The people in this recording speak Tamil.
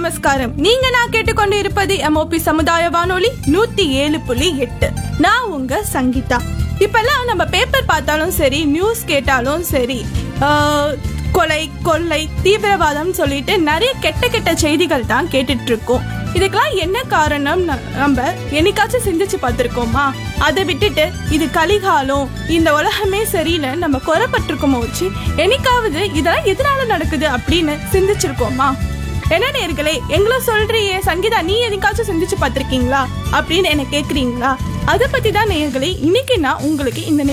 நமஸ்காரம் நீங்க நான் கேட்டுக்கொண்டு இருப்பது எம்ஓபி சமுதாய வானொலி நூத்தி ஏழு புள்ளி எட்டு நான் உங்க சங்கீதா இப்பெல்லாம் நம்ம பேப்பர் பார்த்தாலும் சரி நியூஸ் கேட்டாலும் சரி ஆஹ், கொலை கொள்ளை தீவிரவாதம் சொல்லிட்டு நிறைய கெட்ட கெட்ட செய்திகள் தான் கேட்டுட்டு இருக்கோம் இதுக்கெல்லாம் என்ன காரணம் ந- நம்ம என்னைக்காச்சும் சிந்திச்சு பார்த்திருக்கோமா அதை விட்டுட்டு இது கலிகாலம் இந்த உலகமே சரியில்லை நம்ம குறைப்பட்டிருக்கோமோ வச்சு என்னைக்காவது இதெல்லாம் எதனால நடக்குது அப்படின்னு சிந்திச்சிருக்கோமா என்ன நேர்களே எங்களும் சொல்றியே சங்கீதா நீ எதுக்காச்சும் சிந்திச்சு பார்த்திருக்கீங்களா அப்படின்னு என்ன கேக்குறீங்களா அதை பத்தி தான் நேர்களே இன்னைக்கு நான் உங்களுக்கு இந்த